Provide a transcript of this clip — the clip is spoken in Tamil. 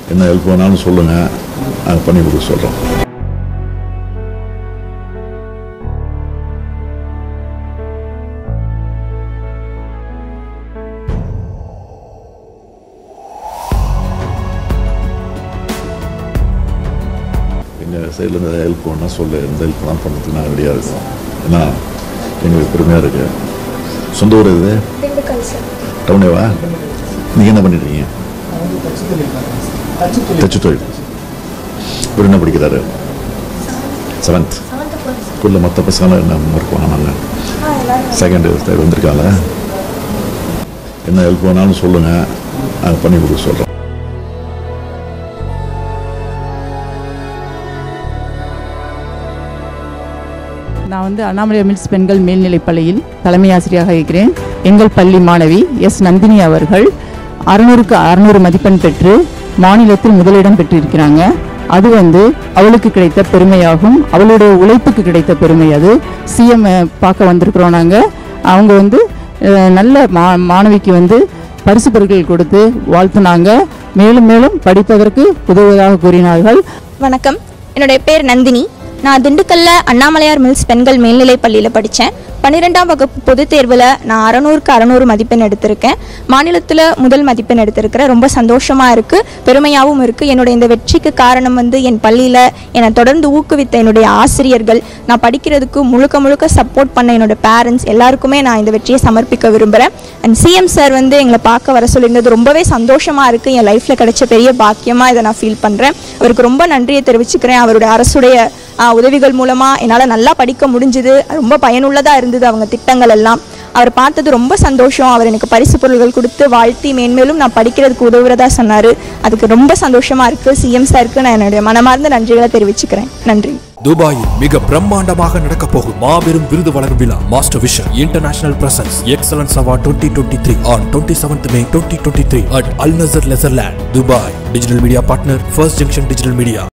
என்ன ஹெல்ப் வேணாலும் சொல்லுங்கள் நாங்கள் பண்ணி கொடுக்க சொல்கிறோம் எங்கள் சைட்லேருந்து ஹெல்ப் வேணா சொல்லு எந்த ஹெல்ப் தான் பண்ணுறதுக்கு நாங்கள் ரெடியாக இருக்கோம் ஏன்னா எங்களுக்கு பெருமையாக இருக்குது சொந்த ஊர் இது திண்டுக்கல் சார் டவுனேவா நீங்கள் என்ன பண்ணிட்டுருக்கீங்க தச்சு தொழில் இவர் என்ன படிக்கிறாரு செவன்த் செவன்த்து போகிறேன் ஸ்கூலில் மற்ற பசங்களாம் என்ன மார்க் வாங்கினாங்க ஆ எல்லாரும் செகண்ட் தேர்ட் வந்திருக்காங்க என்ன ஹெல்ப் வேணாலும் சொல்லுங்கள் நாங்கள் பண்ணி கொடுக்க சொல்கிறோம் நான் வந்து அண்ணாமலை மில்ஸ் பெண்கள் மேல்நிலைப் பள்ளியில் தலைமை ஆசிரியராக இருக்கிறேன் எங்கள் பள்ளி மாணவி எஸ் நந்தினி அவர்கள் அறுநூறுக்கு அறுநூறு மதிப்பெண் பெற்று மாநிலத்தில் முதலிடம் பெற்றிருக்கிறாங்க அது வந்து அவளுக்கு கிடைத்த பெருமையாகும் அவளுடைய உழைப்புக்கு கிடைத்த பெருமை அது சிஎம் பார்க்க வந்திருக்கிறோம் நாங்கள் அவங்க வந்து அஹ், நல்ல மா மாணவிக்கு வந்து பரிசு பொருட்கள் கொடுத்து வாழ்த்துனாங்க மேலும் மேலும் படிப்பதற்கு உதவுவதாக கூறினார்கள் வணக்கம் என்னுடைய பேர் நந்தினி நான் திண்டுக்கல்ல அண்ணாமலையார் மில்ஸ் பெண்கள் மேல்நிலைப் பள்ளியில் படித்தேன் பன்னிரெண்டாம் வகுப்பு பொதுத் தேர்வில் நான் அறநூறுக்கு அறநூறு மதிப்பெண் எடுத்திருக்கேன் மாநிலத்தில் முதல் மதிப்பெண் எடுத்திருக்கிறேன் ரொம்ப சந்தோஷமாக இருக்குது பெருமையாகவும் இருக்குது என்னுடைய இந்த வெற்றிக்கு காரணம் வந்து என் பள்ளியில் என்னை தொடர்ந்து ஊக்குவித்த என்னுடைய ஆசிரியர்கள் நான் படிக்கிறதுக்கு முழுக்க முழுக்க சப்போர்ட் பண்ண என்னோட பேரண்ட்ஸ் எல்லாருக்குமே நான் இந்த வெற்றியை சமர்ப்பிக்க விரும்புகிறேன் அண்ட் சிஎம் சார் வந்து எங்களை பார்க்க வர சொல்லியிருந்தது ரொம்பவே சந்தோஷமாக இருக்குது என் லைஃப்பில் கிடைச்ச பெரிய பாக்கியமாக இதை நான் ஃபீல் பண்ணுறேன் அவருக்கு ரொம்ப நன்றியை தெரிவிச்சுக்கிறேன் அவருடைய அரசுடைய ஆ, உதவிகள் மூலமாக என்னால் நல்லா படிக்க முடிஞ்சுது ரொம்ப பயனுள்ளதாக இருந்தது அவங்க திட்டங்கள் எல்லாம் அவர் பார்த்தது ரொம்ப சந்தோஷம் அவர் எனக்கு பரிசு பொருள்கள் கொடுத்து வாழ்த்தி மேன்மேலும் நான் படிக்கிறதுக்கு உதவுறதா சொன்னார் அதுக்கு ரொம்ப சந்தோஷமாக இருக்குது சிஎம் சாருக்கு நான் என்னுடைய மனமார்ந்த நன்றிகளை தெரிவிச்சுக்கிறேன் நன்றி துபாயில் மிக பிரம்மாண்டமாக நடக்க போகும் மாபெரும் விருது வழங்கும் விழா Master Vision International Presence Excellence Award twenty twenty three on twenty seventh May twenty twenty three at Al Nasr Leisureland Dubai digital media partner First Junction digital media